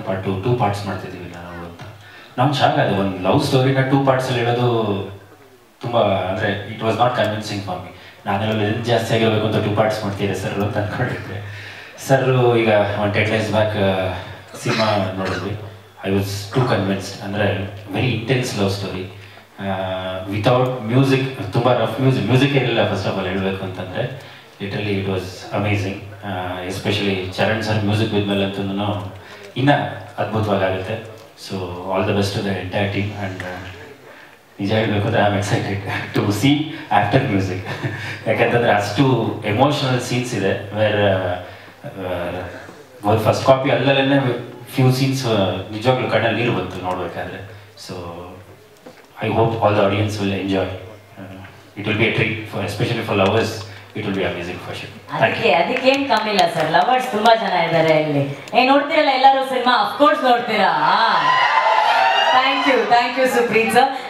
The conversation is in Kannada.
ಪಾರ್ಟು ಟೂ ಪಾರ್ಟ್ಸ್ ಮಾಡ್ತಿದ್ದೀವಿ ನಾವು ಅಂತ ನಮ್ಗೆ ಶಾಕ್ ಅದು ಒಂದು ಲವ್ ಸ್ಟೋರಿನ ಟೂ ಪಾರ್ಟ್ಸಲ್ಲಿ ಹೇಳೋದು ತುಂಬ ಅಂದರೆ it was not convincing for me ನಾನೆಲ್ಲ ಲೆಂತ್ ಜಾಸ್ತಿ ಆಗಿರಬೇಕು ಅಂತ ಟೂ ಪಾರ್ಟ್ಸ್ ಮಾಡ್ತೀರಿ ಸರ್ ಅಂತ ಅಂದ್ಕೊಂಡಿದ್ದೆ ಸರ್ ಈಗ ಒಂದು ಟೆನ್ ಡೇಸ್ ಬ್ಯಾಕ್ ಸಿನಿಮಾ ನೋಡಿದ್ವಿ ಐ ವಾಸ್ ಟೂ ಕನ್ವಿನ್ಸ್ಡ್ ಅಂದರೆ very intense love story without music ತುಂಬ ರಫ್ ಮ್ಯೂಸಿಕ್ ಮ್ಯೂಸಿಕ್ ಇರಲಿಲ್ಲ ಫಸ್ಟ್ ಆಫ್ ಆಲ್ ಹೇಳಬೇಕು ಅಂತಂದರೆ literally it was amazing especially Charan sir music ಬಿದ್ಮೇಲೆ ಅಂತೂ ಇನ್ನೂ ಅದ್ಭುತವಾಗಿ ಆಗುತ್ತೆ so all the best to the entire team and ನಿಜ ಹೇಳಬೇಕು ಅಂದರೆ I am excited to see after music ಯಾಕಂತಂದರೆ ಅಷ್ಟು ಎಮೋಷನಲ್ ಸೀನ್ಸ್ ಇದೆ ವೇರ್ ಫಸ್ಟ್ ಕಾಪಿ ಅಲ್ಲಲ್ಲೇ ಫ್ಯೂ ಸೀನ್ಸ್ ನಿಜವಾಗ್ಲೂ ಕಣ್ಣಲ್ಲಿ ನೀರು ಬಂತು ನೋಡಬೇಕಾದ್ರೆ so I hope all the audience will enjoy it will be a treat for especially for lovers it will be amazing for sure thank you ಅದಕ್ಕೆ ಅದಕ್ಕೇನ್ ಕಮ್ಮಿ ಇಲ್ಲ ಸರ್ ಲವರ್ಸ್ ತುಂಬಾ ಜನ ಇದ್ದಾರೆ ಇಲ್ಲಿ ಏ ನೋಡ್ತೀರಲ್ಲ ಎಲ್ಲರೂ ಸಿನಿಮಾ ಅಫ್ಕೋರ್ಸ್ ನೋಡ್ತೀರಾ thank you thank you Supreet sir